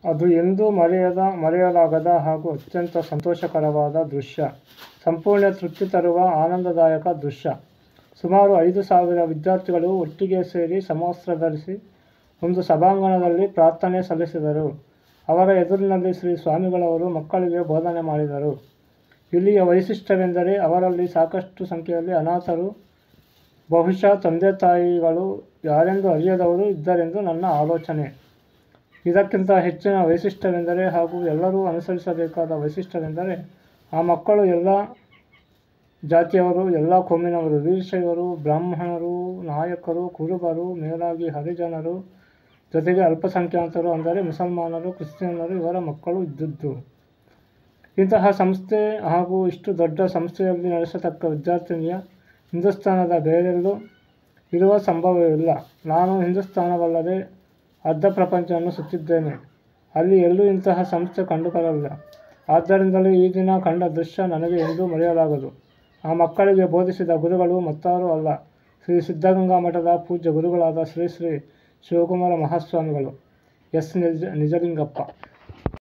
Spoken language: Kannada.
ಅದು ಎಂದೂ ಮರೆಯದ ಮರೆಯಲಾಗದ ಹಾಗೂ ಅತ್ಯಂತ ಸಂತೋಷಕರವಾದ ದೃಶ್ಯ ಸಂಪೂರ್ಣ ತೃಪ್ತಿ ತರುವ ಆನಂದದಾಯಕ ದೃಶ್ಯ ಸುಮಾರು ಐದು ಸಾವಿರ ವಿದ್ಯಾರ್ಥಿಗಳು ಒಟ್ಟಿಗೆ ಸೇರಿ ಸಮವಸ್ತ್ರ ಧರಿಸಿ ಒಂದು ಸಭಾಂಗಣದಲ್ಲಿ ಪ್ರಾರ್ಥನೆ ಸಲ್ಲಿಸಿದರು ಅವರ ಎದುರಿನಲ್ಲಿ ಶ್ರೀ ಸ್ವಾಮಿಗಳವರು ಮಕ್ಕಳಿಗೆ ಬೋಧನೆ ಮಾಡಿದರು ಇಲ್ಲಿಯ ವೈಶಿಷ್ಟ್ಯವೆಂದರೆ ಅವರಲ್ಲಿ ಸಾಕಷ್ಟು ಸಂಖ್ಯೆಯಲ್ಲಿ ಅನಾಥರು ಬಹುಶಃ ತಂದೆ ತಾಯಿಗಳು ಯಾರೆಂದು ಅರಿಯದವರು ಇದ್ದರೆಂದು ನನ್ನ ಆಲೋಚನೆ ಇದಕ್ಕಿಂತ ಹೆಚ್ಚಿನ ವೈಶಿಷ್ಟ್ಯವೆಂದರೆ ಹಾಗೂ ಎಲ್ಲರೂ ಅನುಸರಿಸಬೇಕಾದ ವೈಶಿಷ್ಟ್ಯವೆಂದರೆ ಆ ಮಕ್ಕಳು ಎಲ್ಲ ಜಾತಿಯವರು ಎಲ್ಲ ಕೋಮಿನವರು ವೀರಶೈವರು ಬ್ರಾಹ್ಮಣರು ನಾಯಕರು ಕುರುಬರು ಮೇಲಾಗಿ ಹರಿಜನರು ಜೊತೆಗೆ ಅಲ್ಪಸಂಖ್ಯಾತರು ಅಂದರೆ ಮುಸಲ್ಮಾನರು ಕ್ರಿಶ್ಚಿಯನ್ನರು ಇವರ ಮಕ್ಕಳು ಇದ್ದದ್ದು ಇಂತಹ ಸಂಸ್ಥೆ ಹಾಗೂ ಇಷ್ಟು ದೊಡ್ಡ ಸಂಸ್ಥೆಯಲ್ಲಿ ನಡೆಸತಕ್ಕ ವಿದ್ಯಾರ್ಥಿನಿಯ ಹಿಂದೂಸ್ತಾನದ ಬೇರೆಲ್ಲೂ ಇರುವ ಸಂಭವವಿಲ್ಲ ನಾನು ಹಿಂದೂಸ್ತಾನವಲ್ಲದೆ ಅರ್ಧ ಪ್ರಪಂಚವನ್ನು ಸುತ್ತಿದ್ದೇನೆ ಅಲ್ಲಿ ಎಲ್ಲೂ ಇಂತಹ ಸಂಸ್ಥೆ ಕಂಡುಬರಲಿಲ್ಲ ಆದ್ದರಿಂದಲೇ ಈ ದಿನ ಕಂಡ ದೃಶ್ಯ ನನಗೆ ಎಂದೂ ಮರೆಯಲಾಗದು ಆ ಮಕ್ಕಳಿಗೆ ಬೋಧಿಸಿದ ಗುರುಗಳು ಮತ್ತಾರೂ ಅಲ್ಲ ಶ್ರೀ ಸಿದ್ಧಗಂಗಾ ಮಠದ ಪೂಜ್ಯ ಗುರುಗಳಾದ ಶ್ರೀ ಶ್ರೀ ಶಿವಕುಮಾರ ಮಹಾಸ್ವಾಮಿಗಳು ಎಸ್ ನಿಜ ನಿಜಲಿಂಗಪ್ಪ